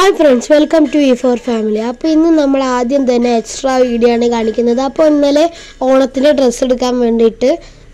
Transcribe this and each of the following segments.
Hi friends welcome to E four family അപ്പോൾ ഇന്ന് നമ്മൾ ആദ്യം തന്നെ എക്സ്ട്രാ വീഡിയോ ആണ് കാണിക്കുന്നത് അപ്പോൾ ഇന്നലെ ഓണത്തിന് ഡ്രസ്സ് എടുക്കാൻ വേണ്ടിയിട്ട്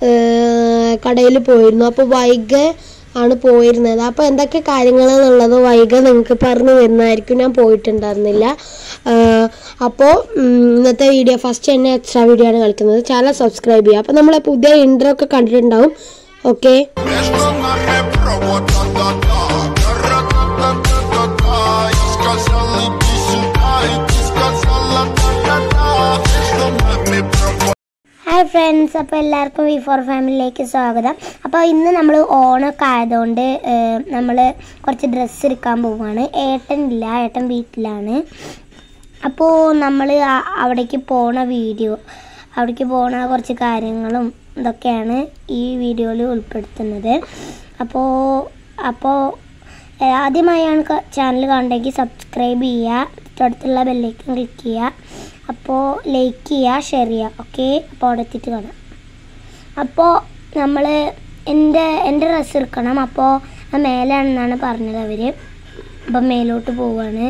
കടയിൽ പോയിരുന്നു അപ്പോൾ വൈഗ ആണ് പോയിരുന്നത് അപ്പോൾ എന്തൊക്കെ കാര്യങ്ങളെന്നുള്ളത് വൈഗ നിങ്ങൾക്ക് പറഞ്ഞു തരുന്നതായിരിക്കും ഞാൻ പോയിട്ടുണ്ടായിരുന്നില്ല അപ്പോൾ ഇന്നത്തെ വീഡിയോ ഫസ്റ്റ് തന്നെ എക്സ്ട്രാ വീഡിയോ ആണ് കളിക്കുന്നത് ചാനൽ സബ്സ്ക്രൈബ് ചെയ്യുക അപ്പോൾ നമ്മളെ പുതിയ ഇൻട്രോ ഒക്കെ കണ്ടിട്ടുണ്ടാവും ഓക്കെ Между нами провод та-та-та Та-ра-та-та-та-та Я сказал иди сюда И ты сказала та-та-та Между нами провод ഹായ് ഫ്രണ്ട്സ് അപ്പോൾ എല്ലാവർക്കും വി ഫോർ ഫാമിലിയിലേക്ക് സ്വാഗതം അപ്പോൾ ഇന്ന് നമ്മൾ ഓണമൊക്കെ ആയതുകൊണ്ട് നമ്മൾ കുറച്ച് ഡ്രസ്സ് എടുക്കാൻ പോവുകയാണ് ഏട്ടൻ ഇല്ല ഏട്ടൻ വീട്ടിലാണ് അപ്പോൾ നമ്മൾ അവിടേക്ക് പോണ വീഡിയോ അവിടേക്ക് പോണ കുറച്ച് കാര്യങ്ങളും ഇതൊക്കെയാണ് ഈ വീഡിയോയിൽ ഉൾപ്പെടുത്തുന്നത് അപ്പോൾ അപ്പോൾ ഏഹ്, ആദ്യമായാണ് ചാനൽ കാണുന്നതെങ്കിൽ സബ്സ്ക്രൈബ് ചെയ്യുക തൊട്ടടുത്തുള്ള ബെല്ലേക്കും ക്ലിക്ക് ചെയ്യുക അപ്പോൾ ലൈക്ക് ചെയ്യുക ഷെയർ ചെയ്യുക ഓക്കെ അപ്പോൾ അവിടെ എത്തിയിട്ട് കാണാം അപ്പോൾ നമ്മൾ എൻ്റെ എൻ്റെ ഡ്രസ്സ് എടുക്കണം അപ്പോൾ ആ മേലാണെന്നാണ് പറഞ്ഞത് അവർ അപ്പം മേലോട്ട് പോവാണ്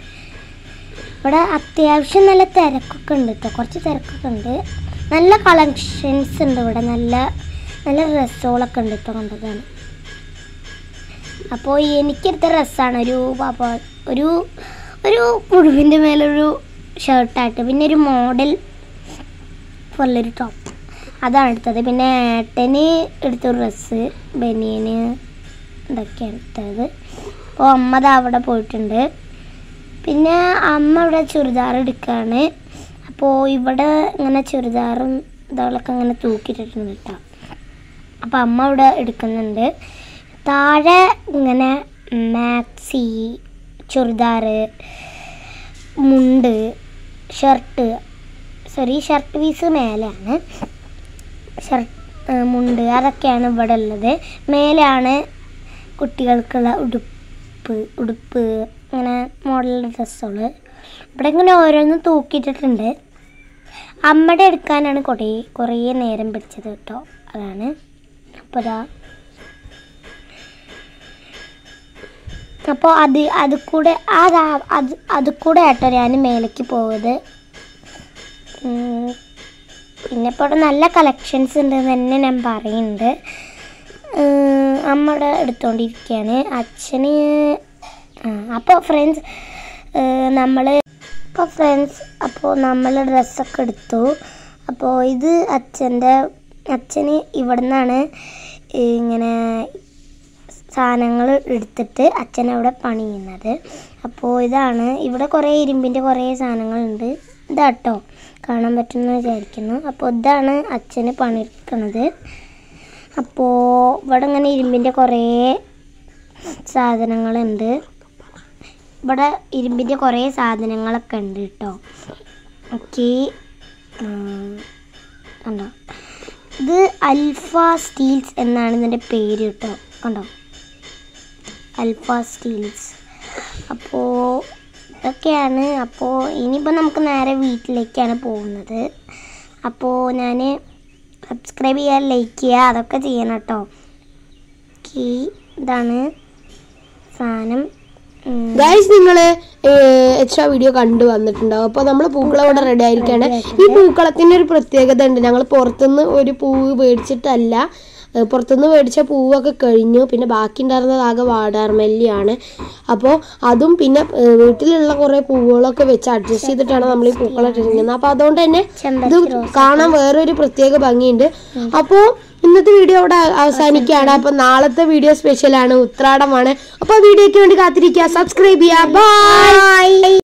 ഇവിടെ അത്യാവശ്യം നല്ല തിരക്കൊക്കെ ഉണ്ട് കേട്ടോ കുറച്ച് തിരക്കൊക്കെ ഉണ്ട് നല്ല കളക്ഷൻസ് ഉണ്ട് ഇവിടെ നല്ല നല്ല ഡ്രസ്സുകളൊക്കെ ഉണ്ട് കേട്ടോ കണ്ടതാണ് അപ്പോൾ എനിക്കെടുത്ത ഡ്രസ്സാണ് ഒരു പാപ്പ ഒരു ഒരു മുഴുവിൻ്റെ മേലൊരു ഷർട്ടായിട്ട് പിന്നെ ഒരു മോഡൽ പോലൊരു ടോപ്പ് അതാണ് എടുത്തത് പിന്നെ ഏട്ടന് എടുത്ത ഡ്രസ്സ് ബനിയന് ഇതൊക്കെയാണ് എടുത്തത് അപ്പോൾ അമ്മ ദാ അവിടെ പോയിട്ടുണ്ട് പിന്നെ അമ്മ ഇവിടെ ചുരിദാർ എടുക്കുകയാണ് അപ്പോൾ ഇവിടെ ഇങ്ങനെ ചുരിദാറും ഇതളൊക്കെ ഇങ്ങനെ തൂക്കിയിട്ടിട്ടുണ്ട് കേട്ടോ അപ്പോൾ അമ്മ ഇവിടെ എടുക്കുന്നുണ്ട് താഴെ ഇങ്ങനെ മാക്സി ചുരിദാർ മുണ്ട് ഷർട്ട് സോറി ഷർട്ട് പീസ് മേലെയാണ് ഷർട്ട് മുണ്ട് അതൊക്കെയാണ് ഇവിടെ ഉള്ളത് മേലാണ് കുട്ടികൾക്കുള്ള ഉടുപ്പ് ഉടുപ്പ് അങ്ങനെ മോഡൽ ഡ്രസ്സുകൾ ഇവിടെ ഇങ്ങനെ ഓരോന്നും തൂക്കിയിട്ടിട്ടുണ്ട് അമ്മയുടെ എടുക്കാനാണ് കുറേ കുറേ നേരം പിടിച്ചത് കേട്ടോ അതാണ് അപ്പോൾ അതാ അപ്പോൾ അത് അത് കൂടെ അതാ അത് അത് കൂടെ ആട്ടോ ഞാൻ മേലേക്ക് പോയത് ഉം, പിന്നെ ഇപ്പോൾ ഇവിടെ നല്ല കളക്ഷൻസ് ഉണ്ട് എന്ന് തന്നെ ഞാൻ പറയുന്നുണ്ട് ഉം, അമ്മ ഇവിടെ എടുത്തുകൊണ്ടിരിക്കുകയാണ് അച്ഛന് അപ്പോൾ ഫ്രണ്ട്സ് നമ്മൾ അപ്പോൾ ഫ്രണ്ട്സ് അപ്പോൾ നമ്മൾ ഡ്രസ്സൊക്കെ എടുത്തു അപ്പോൾ ഇത് അച്ഛൻ്റെ അച്ഛന് ഇവിടെ നിന്നാണ് ഇങ്ങനെ സാധനങ്ങൾ എടുത്തിട്ട് അച്ഛൻ അവിടെ പണി ചെയ്യുന്നത് അപ്പോൾ ഇതാണ് ഇവിടെ കുറേ ഇരുമ്പിൻ്റെ കുറേ സാധനങ്ങളുണ്ട് ഇതാട്ടോ കാണാൻ പറ്റുമെന്ന് വിചാരിക്കുന്നു അപ്പോൾ ഇതാണ് അച്ഛന് പണിയെടുക്കണത് അപ്പോൾ ഇവിടെ ഇങ്ങനെ ഇരുമ്പിൻ്റെ കുറേ സാധനങ്ങളുണ്ട് ഇവിടെ ഇരുമ്പിൻ്റെ കുറേ സാധനങ്ങളൊക്കെ ഉണ്ട് കേട്ടോ ഓക്കെ കണ്ടോ ഇത് അൽഫ സ്റ്റീൽസ് എന്നാണ് ഇതിൻ്റെ പേര് കേട്ടോ കണ്ടോ അൽഫ സ്റ്റീൽസ് അപ്പോൾ ഇതൊക്കെയാണ് അപ്പോൾ ഇനിയിപ്പോൾ നമുക്ക് നേരെ വീട്ടിലേക്കാണ് പോകുന്നത് അപ്പോൾ ഞാൻ സബ്സ്ക്രൈബ് ചെയ്യുക ലൈക്ക് ചെയ്യുക അതൊക്കെ ചെയ്യണം കേട്ടോ ഓക്കെ ഇതാണ് സാധനം ഉം. ഗൈസ് നിങ്ങൾ എക്സ്ട്രാ വീഡിയോ കണ്ടു വന്നിട്ടുണ്ടാവും അപ്പോൾ നമ്മൾ പൂക്കളം ഇവിടെ റെഡി ആയിരിക്കുകയാണ് ഈ പൂക്കളത്തിന് ഒരു പ്രത്യേകത ഉണ്ട് ഞങ്ങൾ പുറത്തുനിന്ന് ഒരു പൂവ് മേടിച്ചിട്ടല്ല ഏഹ് പുറത്തുനിന്ന് മേടിച്ച പൂവൊക്കെ കഴിഞ്ഞു പിന്നെ ബാക്കി ഉണ്ടായിരുന്നത് ആകെ വാടാർമല്ലിയാണ് അപ്പോൾ അതും പിന്നെ ഏഹ് വീട്ടിലുള്ള കുറേ പൂവുകളൊക്കെ വെച്ച് അഡ്ജസ്റ്റ് ചെയ്തിട്ടാണ് നമ്മൾ ഈ പൂക്കളം ഇട്ടിരിക്കുന്നത് അപ്പോൾ അതുകൊണ്ട് തന്നെ ഇത് കാണാൻ വേറൊരു പ്രത്യേക ഭംഗിയുണ്ട് അപ്പോൾ ഇന്നത്തെ വീഡിയോ അവിടെ അവസാനിക്കുകയാണ് അപ്പോൾ നാളത്തെ വീഡിയോ സ്പെഷ്യലാണ് ഉത്രാടമാണ് അപ്പോൾ വീഡിയോയ്ക്ക് വേണ്ടി കാത്തിരിക്കുക സബ്സ്ക്രൈബ് ചെയ്യുക ബൈ